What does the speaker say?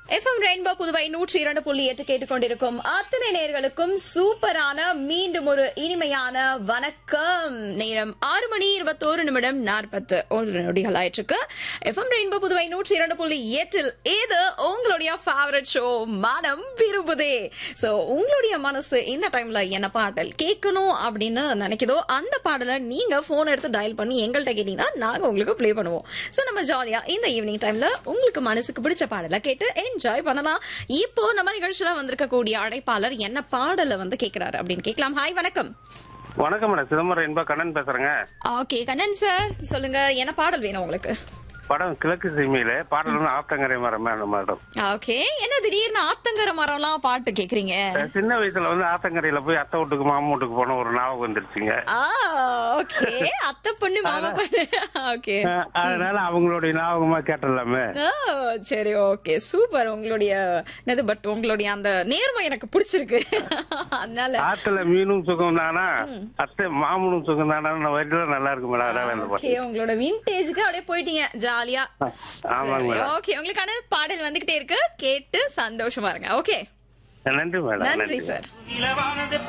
FM rainbow Puduvai நூற்றி இரண்டு புள்ளி எட்டு கேட்டுக்கொண்டிருக்கும் அத்தனை நேர்களுக்கும் சூப்பரான மீண்டும் ஒரு இனிமையான வணக்கம் நேரம் ஆறு மணி இருபத்தோரு நிமிடம் நாற்பத்து ஒரு நொடிகள் ஆயிற்றுக்கு எஃப்எம் ரெயின்போ புதுவை நூற்றி இரண்டு புள்ளி எட்டில் இது உங்களுடைய ஃபேவரட் ஷோ மனம் விரும்புதே சோ உங்களுடைய மனசு இந்த டைம்ல என்ன பாடல் கேட்கணும் அப்படின்னு நினைக்குதோ அந்த பாடலை நீங்க போன் எடுத்து டயல் பண்ணி எங்கள்கிட்ட கேட்டீங்கன்னா நாங்க உங்களுக்கு ப்ளே பண்ணுவோம் சோ நம்ம ஜாலியா இந்த ஈவினிங் டைம்ல உங்களுக்கு மனசுக்கு பிடிச்ச பாடலை கேட்டு என்ஜாய் பண்ணலாம் இப்போ நம்ம நிகழ்ச்சியில வந்திருக்கக்கூடிய அழைப்பாளர் என்ன பாடலை வந்து கேட்கிறாரு அப்படின்னு கேட்கலாம் ஹாய் வணக்கம் வணக்கம் மேடம் சிதம்பரம் என்பா கண்ணன் பேசுறேங்க ஓகே கண்ணன் சார் சொல்லுங்க என்ன பாடல் வேணும் உங்களுக்கு படம் கிழக்கு சீமையில பாடல் வந்து ஆத்தங்கரை மரம் மேடம் மேடம் ஓகே என்ன திடீர்னு ஆத்தங்கர மரம்லாம் பாட்டு கேக்குறீங்க சின்ன வயசுல வந்து ஆத்தங்கரையில போய் அத்தை வீட்டுக்கு மாமா வீட்டுக்கு போன ஒரு ஞாபகம் வந்துருச்சுங்க ஆ ஓகே அத்தை பொண்ணு மாமா பொண்ணு ஓகே அஹ் அதனால அவங்களுடைய ஞாபகமா கேட்டலாமே ஓ சரி ஓகே சூப்பர் உங்களுடைய என்னது பட் உங்களுடைய அந்த நேர்மை எனக்கு பிடிச்சிருக்கு அதனால ஆத்துல மீனும் சுகம் தானா அத்தை மாமனும் சுகம் தானா வரியில நல்லா இருக்கு மேடம் அதனால இந்த ஓகே உங்களோட விண்டேஜ்க்கு அப்படியே போயிட்டீங்க ஜாலியா பாட்டு ஆமாங்க மேடம் ஓகே உங்களுக்கான பாடல் வந்துகிட்டே இருக்கு கேட்டு சந்தோஷமா இருங்க ஓகே நன்றி மேடம் நன்றி சார் நிலவானது